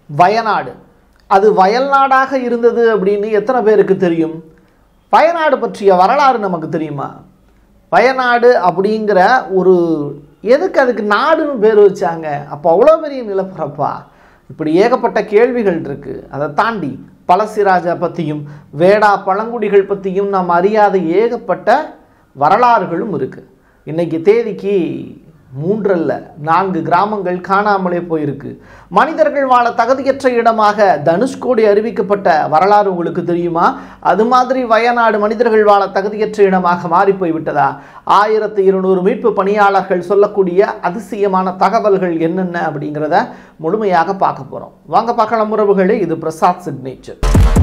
வயநாடு அது வயல்நாடாக இருந்தது அப்படின்னு எத்தனை பேருக்கு தெரியும் வயநாடு பற்றிய வரலாறு நமக்கு தெரியுமா வயநாடு அப்படிங்கிற ஒரு எதுக்கு அதுக்கு நாடுன்னு பேர் வச்சாங்க அப்போ அவ்வளோ பெரிய நிலப்பரப்பா இப்படி ஏகப்பட்ட கேள்விகள் இருக்குது அதை தாண்டி பழசிராஜா பற்றியும் வேடா பழங்குடிகள் பற்றியும் நாம் அறியாத ஏகப்பட்ட வரலாறுகளும் இருக்குது இன்னைக்கு தேதிக்கு மூன்றல்ல நான்கு கிராமங்கள் காணாமலே போயிருக்கு மனிதர்கள் வாழ தகுதியற்ற இடமாக தனுஷ்கோடி அறிவிக்கப்பட்ட வரலாறு உங்களுக்கு தெரியுமா அது மாதிரி வயநாடு மனிதர்கள் வாழ தகுதியற்ற இடமாக மாறி போய்விட்டதா ஆயிரத்தி இருநூறு மீட்பு பணியாளர்கள் சொல்லக்கூடிய அதிசயமான தகவல்கள் என்னென்ன அப்படிங்கிறத முழுமையாக பார்க்க போகிறோம் வாங்க பார்க்கலாம் உறவுகளே இது பிரசாத் சிக்னேச்சர்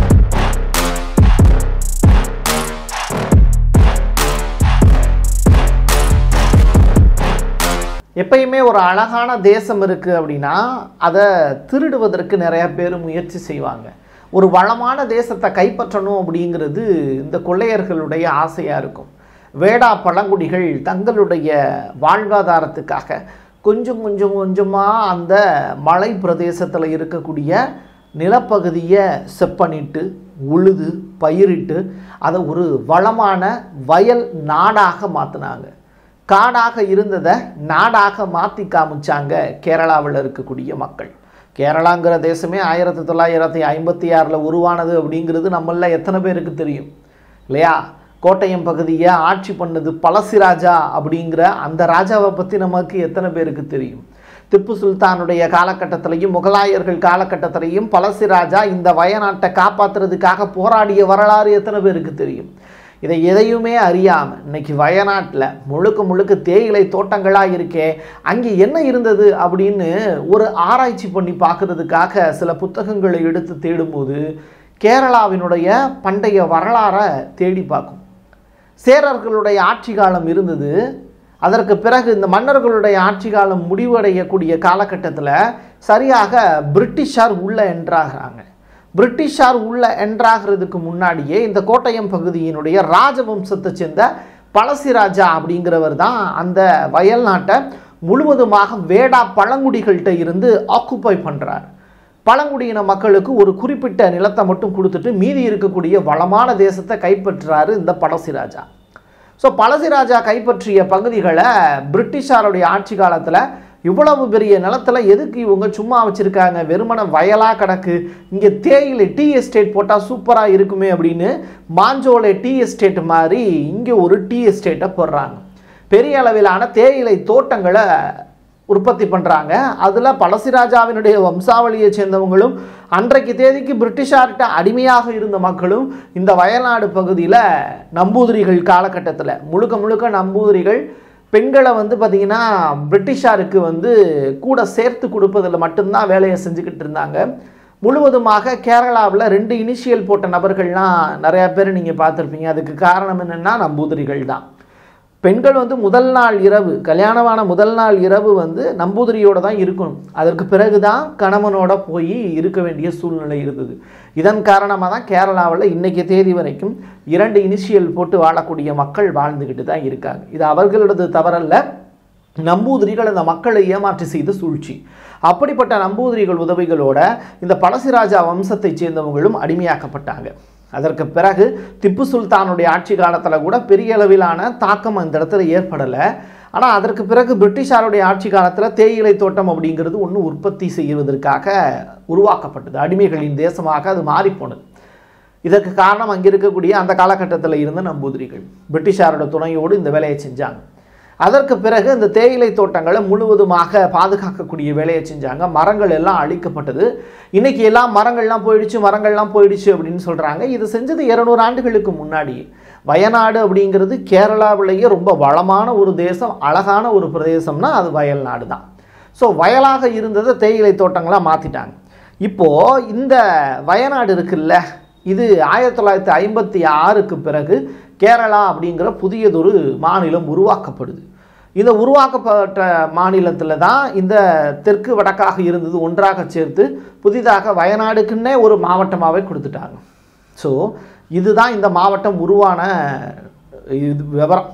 எப்பயுமே ஒரு அழகான தேசம் இருக்குது அப்படின்னா அதை திருடுவதற்கு நிறைய பேர் முயற்சி செய்வாங்க ஒரு வளமான தேசத்தை கைப்பற்றணும் அப்படிங்கிறது இந்த கொள்ளையர்களுடைய ஆசையாக இருக்கும் வேடா பழங்குடிகள் தங்களுடைய வாழ்வாதாரத்துக்காக கொஞ்சம் கொஞ்சம் கொஞ்சமாக அந்த மலை பிரதேசத்தில் இருக்கக்கூடிய நிலப்பகுதியை செப்பனிட்டு உழுது பயிரிட்டு அதை ஒரு வளமான வயல் நாடாக மாற்றினாங்க காடாக இருந்ததை நாடாக மாற்றி காமிச்சாங்க கேரளாவில் இருக்கக்கூடிய மக்கள் கேரளாங்கிற தேசமே ஆயிரத்தி தொள்ளாயிரத்தி ஐம்பத்தி ஆறில் உருவானது அப்படிங்கிறது நம்மள எத்தனை பேருக்கு தெரியும் இல்லையா கோட்டயம் பகுதியை ஆட்சி பண்ணது பழசிராஜா அப்படிங்கிற அந்த ராஜாவை பற்றி நமக்கு எத்தனை பேருக்கு தெரியும் திப்பு சுல்தானுடைய காலகட்டத்திலையும் முகலாயர்கள் காலகட்டத்திலையும் பழசிராஜா இந்த வயநாட்டை காப்பாற்றுறதுக்காக போராடிய வரலாறு எத்தனை பேருக்கு தெரியும் இதை எதையுமே அறியாமல் இன்னைக்கு வயநாட்டில் முழுக்க முழுக்க தேயிலை தோட்டங்களாக இருக்கே அங்கே என்ன இருந்தது அப்படின்னு ஒரு ஆராய்ச்சி பண்ணி பார்க்கறதுக்காக சில புத்தகங்களை எடுத்து தேடும்போது கேரளாவினுடைய பண்டைய வரலாறை தேடி பார்க்கும் சேரர்களுடைய ஆட்சி காலம் இருந்தது அதற்கு பிறகு இந்த மன்னர்களுடைய ஆட்சி காலம் முடிவடையக்கூடிய காலகட்டத்தில் சரியாக பிரிட்டிஷார் உள்ள என்றாகிறாங்க பிரிட்டிஷார் உள்ள என்றாகிறதுக்கு முன்னாடியே இந்த கோட்டயம் பகுதியினுடைய ராஜவம்சத்தை சேர்ந்த பழசிராஜா அப்படிங்கிறவர் தான் அந்த வயல் நாட்டை முழுவதுமாக வேடா பழங்குடிகள்கிட்ட இருந்து ஆக்குப்பை பண்ணுறார் பழங்குடியின மக்களுக்கு ஒரு குறிப்பிட்ட நிலத்தை மட்டும் கொடுத்துட்டு மீதி இருக்கக்கூடிய வளமான தேசத்தை கைப்பற்றுறாரு இந்த பழசிராஜா ஸோ பழசிராஜா கைப்பற்றிய பகுதிகளை பிரிட்டிஷாருடைய ஆட்சி காலத்தில் இவ்வளவு பெரிய நிலத்தில் எதுக்கு இவங்க சும்மா வச்சுருக்காங்க வெறுமன வயலாக கிடக்கு இங்கே தேயிலை டீ எஸ்டேட் போட்டால் சூப்பராக இருக்குமே அப்படின்னு மாஞ்சோலை டீ எஸ்டேட் மாதிரி இங்கே ஒரு டீ எஸ்டேட்டை போடுறாங்க பெரிய அளவிலான தேயிலை தோட்டங்களை உற்பத்தி பண்ணுறாங்க அதில் பழசிராஜாவினுடைய வம்சாவளியை சேர்ந்தவங்களும் அன்றைக்கு தேதிக்கு பிரிட்டிஷார்கிட்ட அடிமையாக இருந்த மக்களும் இந்த வயநாடு பகுதியில் நம்பூதிரிகள் காலகட்டத்தில் முழுக்க முழுக்க நம்பூதிரிகள் பெண்களை வந்து பார்த்திங்கன்னா பிரிட்டிஷாருக்கு வந்து கூட சேர்த்து கொடுப்பதில் மட்டும்தான் வேலையை செஞ்சுக்கிட்டு இருந்தாங்க முழுவதுமாக கேரளாவில் ரெண்டு இனிஷியல் போட்ட நபர்கள்லாம் நிறையா பேர் நீங்கள் பார்த்துருப்பீங்க அதுக்கு காரணம் என்னென்னா நம்பூதிரிகள் தான் பெண்கள் வந்து முதல் நாள் இரவு கல்யாணமான முதல் நாள் இரவு வந்து நம்பூதிரியோடு தான் இருக்கணும் அதற்கு பிறகு தான் கணவனோட போய் இருக்க வேண்டிய சூழ்நிலை இருந்தது இதன் காரணமாக தான் கேரளாவில் இன்றைக்கி தேதி வரைக்கும் இரண்டு இனிஷியல் போட்டு வாழக்கூடிய மக்கள் வாழ்ந்துக்கிட்டு தான் இருக்காங்க இது அவர்களோடது தவறல்ல நம்பூதிரிகள் அந்த மக்களை ஏமாற்றி செய்த சூழ்ச்சி அப்படிப்பட்ட நம்பூதிரிகள் உதவிகளோட இந்த பழசிராஜா வம்சத்தைச் சேர்ந்தவங்களும் அடிமையாக்கப்பட்டாங்க அதற்கு பிறகு திப்பு சுல்தானுடைய ஆட்சி காலத்தில் கூட பெரிய அளவிலான தாக்கம் அந்த இடத்துல ஏற்படலை ஆனால் அதற்கு பிறகு பிரிட்டிஷாருடைய ஆட்சி காலத்தில் தேயிலை தோட்டம் அப்படிங்கிறது ஒன்று உற்பத்தி செய்வதற்காக உருவாக்கப்பட்டது அடிமைகளின் தேசமாக அது மாறிப்போனது இதற்கு காரணம் அங்கே இருக்கக்கூடிய அந்த காலகட்டத்தில் இருந்த நம்பூதிரிகள் பிரிட்டிஷாரோட துணையோடு இந்த வேலையை செஞ்சாங்க அதற்கு பிறகு இந்த தேயிலை தோட்டங்களை முழுவதுமாக பாதுகாக்கக்கூடிய வேலையை செஞ்சாங்க மரங்கள் எல்லாம் அழிக்கப்பட்டது இன்னைக்கு எல்லாம் மரங்கள்லாம் போயிடுச்சு மரங்கள்லாம் போயிடுச்சு அப்படின்னு சொல்கிறாங்க இது செஞ்சது இருநூறு ஆண்டுகளுக்கு முன்னாடியே வயநாடு அப்படிங்கிறது கேரளாவிலேயே ரொம்ப வளமான ஒரு தேசம் அழகான ஒரு பிரதேசம்னா அது வயல்நாடு தான் ஸோ வயலாக இருந்ததை தேயிலை தோட்டங்களாக மாற்றிட்டாங்க இப்போது இந்த வயநாடு இருக்குல்ல இது ஆயிரத்தி தொள்ளாயிரத்தி ஐம்பத்தி ஆறுக்கு பிறகு கேரளா அப்படிங்கிற புதியதொரு மாநிலம் உருவாக்கப்படுது இந்த உருவாக்கப்பட்ட மாநிலத்தில் தான் இந்த தெற்கு வடக்காக இருந்தது ஒன்றாக சேர்த்து புதிதாக வயநாடுக்குன்னே ஒரு மாவட்டமாகவே கொடுத்துட்டாங்க ஸோ இதுதான் இந்த மாவட்டம் உருவான இது விவரம்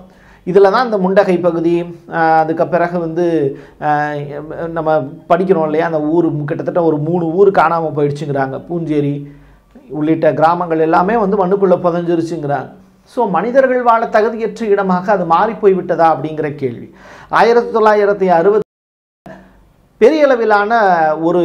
இதில் தான் இந்த முண்டகை பகுதி ஆஹ் அதுக்கு பிறகு வந்து ஆஹ் நம்ம படிக்கிறோம் இல்லையா அந்த ஊர் கிட்டத்தட்ட ஒரு மூணு ஊர் காணாமல் போயிடுச்சுங்கிறாங்க பூஞ்சேரி உள்ளிட்ட கிராமங்கள் எல்லாமே வந்து மண்ணுக்குள்ளே புதஞ்சிருச்சுங்கிறாங்க ஸோ மனிதர்கள் வாழ தகுதியற்ற இடமாக அது மாறி போய்விட்டதா அப்படிங்கிற கேள்வி ஆயிரத்தி தொள்ளாயிரத்தி அறுபது பெரிய அளவிலான ஒரு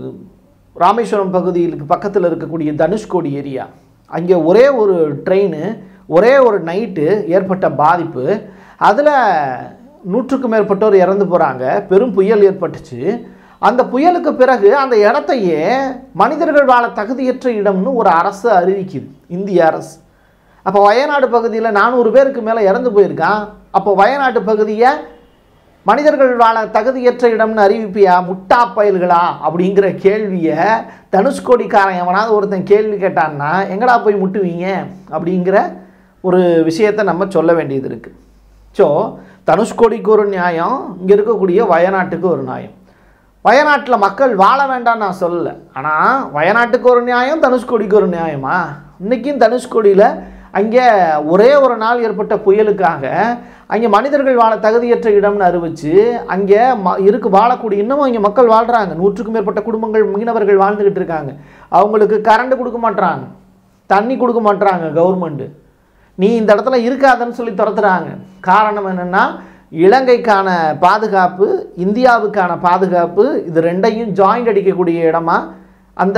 ராமேஸ்வரம் பகுதியிலுக்கு பக்கத்தில் இருக்கக்கூடிய தனுஷ்கோடி ஏரியா அங்கே ஒரே ஒரு ட்ரெயின் ஒரே ஒரு நைட்டு ஏற்பட்ட பாதிப்பு அதில் நூற்றுக்கும் மேற்பட்டோர் இறந்து போகிறாங்க பெரும் புயல் ஏற்பட்டுச்சு அந்த புயலுக்கு பிறகு அந்த இடத்தையே மனிதர்கள் வாழ தகுதியற்ற இடம்னு ஒரு அரசு அறிவிக்குது இந்திய அரசு அப்போ வயநாடு பகுதியில் நானூறு பேருக்கு மேலே இறந்து போயிருக்கான் அப்போ வயநாட்டு பகுதியை மனிதர்கள் வாழ தகுதியற்ற இடம்னு அறிவிப்பியா முட்டா பயல்களா அப்படிங்கிற கேள்வியை தனுஷ்கோடிக்காரன் எவனாவது ஒருத்தன் கேள்வி கேட்டான்னா எங்கடா போய் முட்டுவீங்க அப்படிங்கிற ஒரு விஷயத்தை நம்ம சொல்ல வேண்டியது இருக்குது ஸோ தனுஷ்கோடிக்கு ஒரு நியாயம் இங்கே இருக்கக்கூடிய வயநாட்டுக்கு ஒரு நியாயம் வயநாட்டில் மக்கள் வாழ வேண்டாம் நான் சொல்லலை ஆனால் வயநாட்டுக்கு ஒரு நியாயம் தனுஷ்கோடிக்கு ஒரு நியாயமா இன்றைக்கும் தனுஷ்கோடியில் அங்கே ஒரே ஒரு நாள் ஏற்பட்ட புயலுக்காக அங்கே மனிதர்கள் வாழ தகுதியற்ற இடம்னு அறிவிச்சு அங்கே ம இருக்கு வாழக்கூடிய இன்னமும் இங்கே மக்கள் வாழ்கிறாங்க நூற்றுக்கும் மேற்பட்ட குடும்பங்கள் மீனவர்கள் வாழ்ந்துக்கிட்டு இருக்காங்க அவங்களுக்கு கரண்ட் கொடுக்க மாட்றாங்க தண்ணி கொடுக்க மாட்றாங்க கவர்மெண்ட்டு நீ இந்த இடத்துல இருக்காதன்னு சொல்லி துரத்துறாங்க காரணம் என்னென்னா இலங்கைக்கான பாதுகாப்பு இந்தியாவுக்கான பாதுகாப்பு இது ரெண்டையும் ஜாயிண்ட் அடிக்கக்கூடிய இடமா அந்த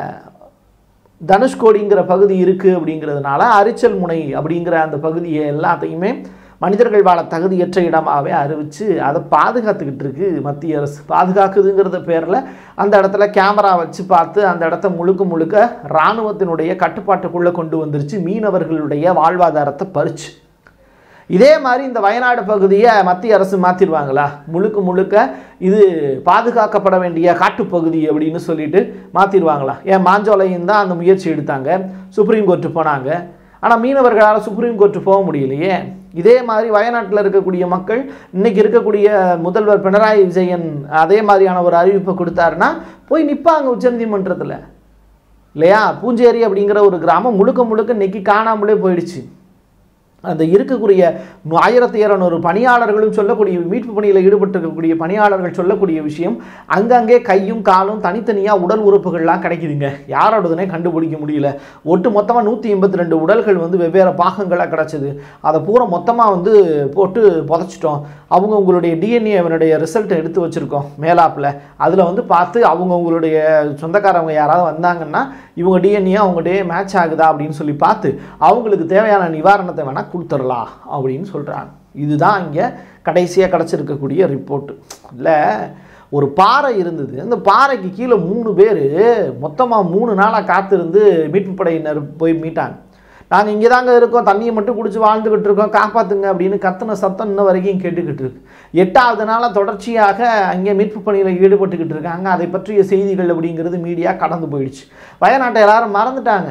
தனுஷ்கோடிங்கிற பகுதி இருக்குது அப்படிங்கிறதுனால அரிச்சல் முனை அப்படிங்கிற அந்த பகுதியை எல்லாத்தையுமே மனிதர்கள் வாழ தகுதியற்ற இடமாகவே அறிவித்து அதை பாதுகாத்துக்கிட்டு இருக்கு மத்திய அரசு பாதுகாக்குதுங்கிறத பேரில் அந்த இடத்துல கேமரா வச்சு பார்த்து அந்த இடத்த முழுக்க முழுக்க இராணுவத்தினுடைய கட்டுப்பாட்டுக்குள்ளே கொண்டு வந்துருச்சு மீனவர்களுடைய வாழ்வாதாரத்தை பறிச்சு இதே மாதிரி இந்த வயநாடு பகுதியை மத்திய அரசு மாற்றிடுவாங்களா முழுக்க முழுக்க இது பாதுகாக்கப்பட வேண்டிய காட்டுப்பகுதி அப்படின்னு சொல்லிட்டு மாற்றிடுவாங்களா ஏன் மாஞ்சோலையும் தான் அந்த முயற்சி எடுத்தாங்க சுப்ரீம் கோர்ட்டு போனாங்க ஆனால் மீனவர்களால் சுப்ரீம் கோர்ட்டு போக முடியலையே இதே மாதிரி வயநாட்டில் இருக்கக்கூடிய மக்கள் இன்னைக்கு இருக்கக்கூடிய முதல்வர் பினராயி விஜயன் அதே மாதிரியான ஒரு அறிவிப்பை கொடுத்தாருன்னா போய் நிற்பாங்க உச்சநீதிமன்றத்தில் இல்லையா பூஞ்சேரி அப்படிங்கிற ஒரு கிராமம் முழுக்க முழுக்க இன்னைக்கு காணாமலே போயிடுச்சு அந்த இருக்கக்கூடிய ஆயிரத்தி இரநூறு பணியாளர்களும் சொல்லக்கூடிய மீட்பு பணியில் ஈடுபட்டிருக்கக்கூடிய பணியாளர்கள் சொல்லக்கூடிய விஷயம் அங்கங்கே கையும் காலும் தனித்தனியாக உடல் உறுப்புகள்லாம் கிடைக்குதுங்க யாரோடதுனே கண்டுபிடிக்க முடியல ஒட்டு மொத்தமாக நூற்றி எண்பத்தி ரெண்டு உடல்கள் வந்து வெவ்வேறு பாகங்களாக கிடச்சிது அதை பூரா மொத்தமாக வந்து போட்டு புதைச்சிட்டோம் அவங்க உங்களுடைய டிஎன்ஏ அவனுடைய ரிசல்ட்டை எடுத்து வச்சுருக்கோம் மேலாப்பில் அதில் வந்து பார்த்து அவங்க உங்களுடைய சொந்தக்காரவங்க யாராவது வந்தாங்கன்னா இவங்க டிஎன்ஏ அவங்க டே மேட்ச் ஆகுதா அப்படின்னு சொல்லி பார்த்து அவங்களுக்கு தேவையான நிவாரணத்தை வேணால் கொடுத்துடலாம் அப்படின்னு சொல்கிறாங்க இதுதான் இங்கே கடைசியாக கிடச்சிருக்கக்கூடிய ரிப்போர்ட்டு இல்லை ஒரு பாறை இருந்தது அந்த பாறைக்கு கீழே மூணு பேர் மொத்தமாக மூணு நாளாக காத்திருந்து மீட்பு படையினர் போய் மீட்டாங்க நாங்கள் இங்கே தாங்க இருக்கோம் தண்ணியை மட்டும் குடிச்சு வாழ்ந்துக்கிட்டு இருக்கோம் காப்பாற்றுங்க அப்படின்னு கத்துன சத்தம் இன்ன வரைக்கும் கேட்டுக்கிட்டு இருக்கு எட்டாவது நாளாக தொடர்ச்சியாக அங்கே மீட்பு பணியில் ஈடுபட்டுக்கிட்டு இருக்காங்க அதை பற்றிய செய்திகள் அப்படிங்கிறது மீடியா கடந்து போயிடுச்சு வயநாட்டை எல்லாரும் மறந்துட்டாங்க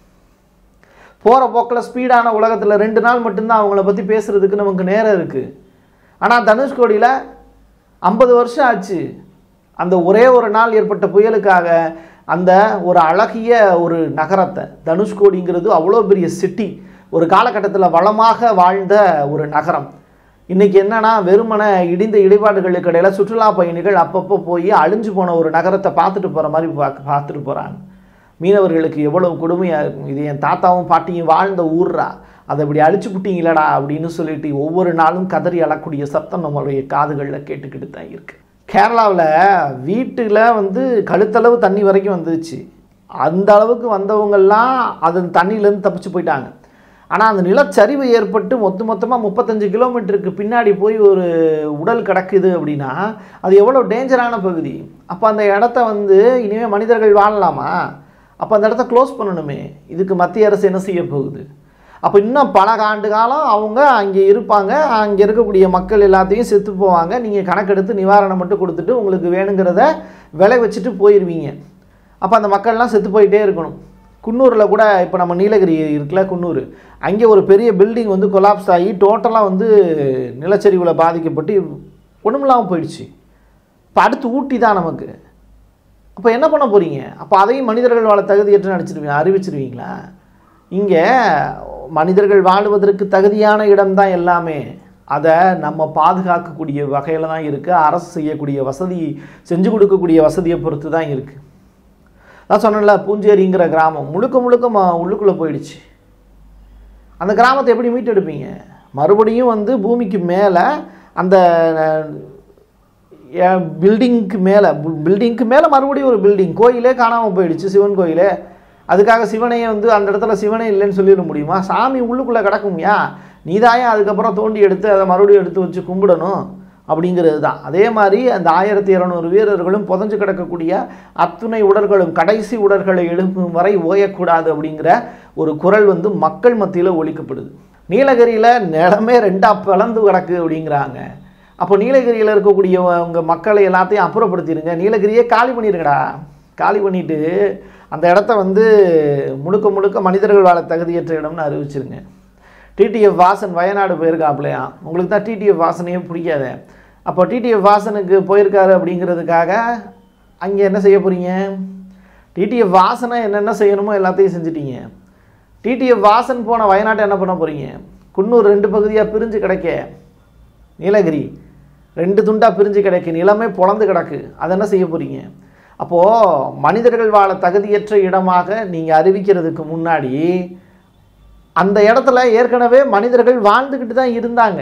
போகிற போக்கில் ஸ்பீடான உலகத்தில் ரெண்டு நாள் மட்டும்தான் அவங்கள பற்றி பேசுகிறதுக்கு நமக்கு நேரம் இருக்குது ஆனால் தனுஷ்கோடியில் ஐம்பது வருஷம் ஆச்சு அந்த ஒரே ஒரு நாள் ஏற்பட்ட புயலுக்காக அந்த ஒரு அழகிய ஒரு நகரத்தை தனுஷ்கோடிங்கிறது அவ்வளோ பெரிய சிட்டி ஒரு காலகட்டத்தில் வளமாக வாழ்ந்த ஒரு நகரம் இன்றைக்கி என்னன்னா வெறுமனை இடிந்த இடிபாடுகளுக்கு இடையில சுற்றுலா பயணிகள் அப்பப்போ போய் அழிஞ்சு போன ஒரு நகரத்தை பார்த்துட்டு போகிற மாதிரி பார்க்க பார்த்துட்டு போகிறாங்க மீனவர்களுக்கு எவ்வளவு கொடுமையாக இருக்கும் இது என் தாத்தாவும் பாட்டியும் வாழ்ந்த ஊர்ரா அதை இப்படி அழிச்சு விட்டீங்களடா அப்படின்னு சொல்லிட்டு ஒவ்வொரு நாளும் கதறி அழக்கூடிய சத்தம் நம்மளுடைய காதுகளில் கேட்டுக்கிட்டு தான் இருக்கு கேரளாவில் வீட்டில் வந்து கழுத்தளவு தண்ணி வரைக்கும் வந்துச்சு அந்த அளவுக்கு வந்தவங்கெல்லாம் அது தண்ணியிலேருந்து தப்பிச்சு போயிட்டாங்க ஆனால் அந்த நிலச்சரிவு ஏற்பட்டு மொத்த மொத்தமாக முப்பத்தஞ்சு கிலோமீட்டருக்கு பின்னாடி போய் ஒரு உடல் கிடக்குது அப்படின்னா அது எவ்வளோ டேஞ்சரான பகுதி அப்போ அந்த இடத்த வந்து இனிமேல் மனிதர்கள் வாழலாமா அப்போ அந்த இடத்த க்ளோஸ் பண்ணணுமே இதுக்கு மத்திய அரசு என்ன செய்ய போகுது அப்போ இன்னும் பல ஆண்டு காலம் அவங்க அங்கே இருப்பாங்க அங்கே இருக்கக்கூடிய மக்கள் எல்லாத்தையும் செத்து போவாங்க நீங்கள் கணக்கெடுத்து நிவாரணம் மட்டும் கொடுத்துட்டு உங்களுக்கு வேணுங்கிறத விலை வச்சுட்டு போயிடுவீங்க அப்போ அந்த மக்கள்லாம் செத்து போயிட்டே இருக்கணும் குன்னூரில் கூட இப்போ நம்ம நீலகிரி இருக்குல்ல குன்னூர் அங்கே ஒரு பெரிய பில்டிங் வந்து கொலாப்ஸ் ஆகி டோட்டலாக வந்து நிலச்சரிவில் பாதிக்கப்பட்டு ஒன்றுமில்லாமல் போயிடுச்சு இப்போ அடுத்து ஊட்டி தான் நமக்கு அப்போ என்ன பண்ண போகிறீங்க அப்போ அதையும் மனிதர்கள் வாழ தகுதியற்று நடிச்சிருவீங்க அறிவிச்சிருவீங்களா இங்கே மனிதர்கள் வாழுவதற்கு தகுதியான இடம்தான் எல்லாமே அதை நம்ம பாதுகாக்கக்கூடிய வகையில் தான் இருக்குது அரசு செய்யக்கூடிய வசதி செஞ்சு கொடுக்கக்கூடிய வசதியை பொறுத்து தான் இருக்குது நான் சொன்னேன்ல பூஞ்சேரிங்கிற கிராமம் முழுக்க முழுக்க ம உள்ளுக்குள்ளே போயிடுச்சு அந்த கிராமத்தை எப்படி மீட்டெடுப்பீங்க மறுபடியும் வந்து பூமிக்கு மேலே அந்த பில்டிங்க்கு மேலே பில்டிங்க்கு மேலே மறுபடியும் ஒரு பில்டிங் கோயிலே காணாமல் போயிடுச்சு சிவன் கோயிலே அதுக்காக சிவனையை வந்து அந்த இடத்துல சிவனே இல்லைன்னு சொல்லிட முடியுமா சாமி உள்ளுக்குள்ளே கிடக்கும்யா நீதாயா அதுக்கப்புறம் தோண்டி எடுத்து அதை மறுபடியும் எடுத்து வச்சு கும்பிடணும் அப்படிங்கிறது தான் அதே மாதிரி அந்த ஆயிரத்தி இரநூறு வீரர்களும் புதஞ்சு கிடக்கக்கூடிய அத்துணை உடல்களும் கடைசி உடல்களை எழுப்பும் வரை ஓயக்கூடாது அப்படிங்கிற ஒரு குரல் வந்து மக்கள் மத்தியில் ஒழிக்கப்படுது நீலகிரியில் நிலமே ரெண்டாக பிளந்து கிடக்கு அப்படிங்கிறாங்க அப்போ நீலகிரியில் இருக்கக்கூடிய உங்கள் மக்களை எல்லாத்தையும் அப்புறப்படுத்திடுங்க நீலகிரியே காலி பண்ணிடுங்கடா காலி பண்ணிவிட்டு அந்த இடத்த வந்து முழுக்க முழுக்க மனிதர்கள் வாழ தகுதியற்ற இடம்னு அறிவிச்சிருங்க டிடிஎஃப் வாசன் வயநாடு போயிருக்காப்லையா உங்களுக்கு தான் டிடிஎஃப் வாசனையே பிடிக்காத அப்போ டிடிஎஃப் வாசனுக்கு போயிருக்காரு அப்படிங்கிறதுக்காக அங்கே என்ன செய்ய போகிறீங்க டிடிஎஃப் வாசனை என்னென்ன செய்யணுமோ எல்லாத்தையும் செஞ்சிட்டீங்க டிடிஎஃப் வாசன் போன வயநாட்டை என்ன பண்ண போகிறீங்க குன்னூர் ரெண்டு பகுதியாக பிரிஞ்சு கிடைக்க நீலகிரி ரெண்டு துண்டாக பிரிஞ்சு கிடக்கு நிலமே பொழந்து கிடக்கு அதை என்ன செய்ய போகிறீங்க அப்போது மனிதர்கள் வாழ தகுதியற்ற இடமாக நீங்கள் அறிவிக்கிறதுக்கு முன்னாடி அந்த இடத்துல ஏற்கனவே மனிதர்கள் வாழ்ந்துக்கிட்டு தான் இருந்தாங்க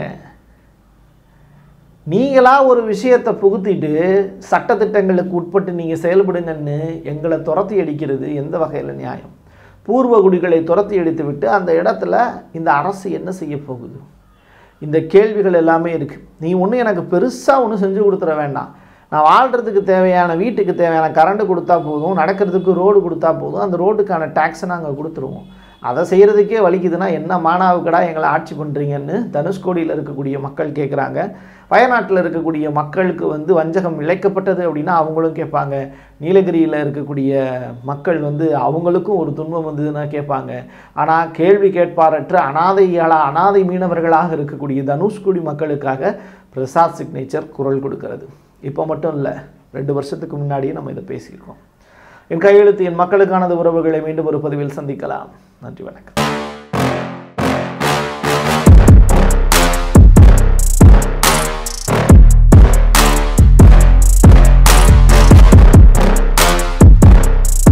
நீங்களாக ஒரு விஷயத்தை புகுத்திட்டு சட்டத்திட்டங்களுக்கு உட்பட்டு நீங்கள் செயல்படுங்கன்னு எங்களை துரத்தி அடிக்கிறது எந்த வகையில் நியாயம் பூர்வ குடிகளை துரத்தி அடித்து விட்டு அந்த இடத்துல இந்த அரசு என்ன செய்ய போகுது இந்த கேள்விகள் எல்லாமே இருக்குது நீ ஒன்றும் எனக்கு பெருசாக ஒன்றும் செஞ்சு கொடுத்துட வேண்டாம் நான் வாழ்கிறதுக்கு தேவையான வீட்டுக்கு தேவையான கரண்ட் கொடுத்தா போதும் நடக்கிறதுக்கு ரோடு கொடுத்தா போதும் அந்த ரோடுக்கான டேக்ஸை நாங்கள் கொடுத்துருவோம் அதை செய்கிறதுக்கே வலிக்குதுன்னா என்ன மானாவுக்கடா எங்களை ஆட்சி பண்ணுறீங்கன்னு தனுஷ்கோடியில் இருக்கக்கூடிய மக்கள் கேட்குறாங்க வயநாட்டில் இருக்கக்கூடிய மக்களுக்கு வந்து வஞ்சகம் இழைக்கப்பட்டது அப்படின்னா அவங்களும் கேட்பாங்க நீலகிரியில் இருக்கக்கூடிய மக்கள் வந்து அவங்களுக்கும் ஒரு துன்பம் வந்ததுன்னா கேட்பாங்க ஆனால் கேள்வி கேட்பாரற்ற அனாதையாளா அனாதை மீனவர்களாக இருக்கக்கூடிய தனுஷ்கோடி மக்களுக்காக பிரசாத் சிக்னேச்சர் குரல் கொடுக்கிறது இப்போ மட்டும் இல்லை ரெண்டு வருஷத்துக்கு முன்னாடியே நம்ம இதை பேசியிருக்கோம் என் கையெழுத்து என் மக்களுக்கானது உறவுகளை மீண்டும் ஒரு பதிவில் சந்திக்கலாம் நன்றி வணக்கம்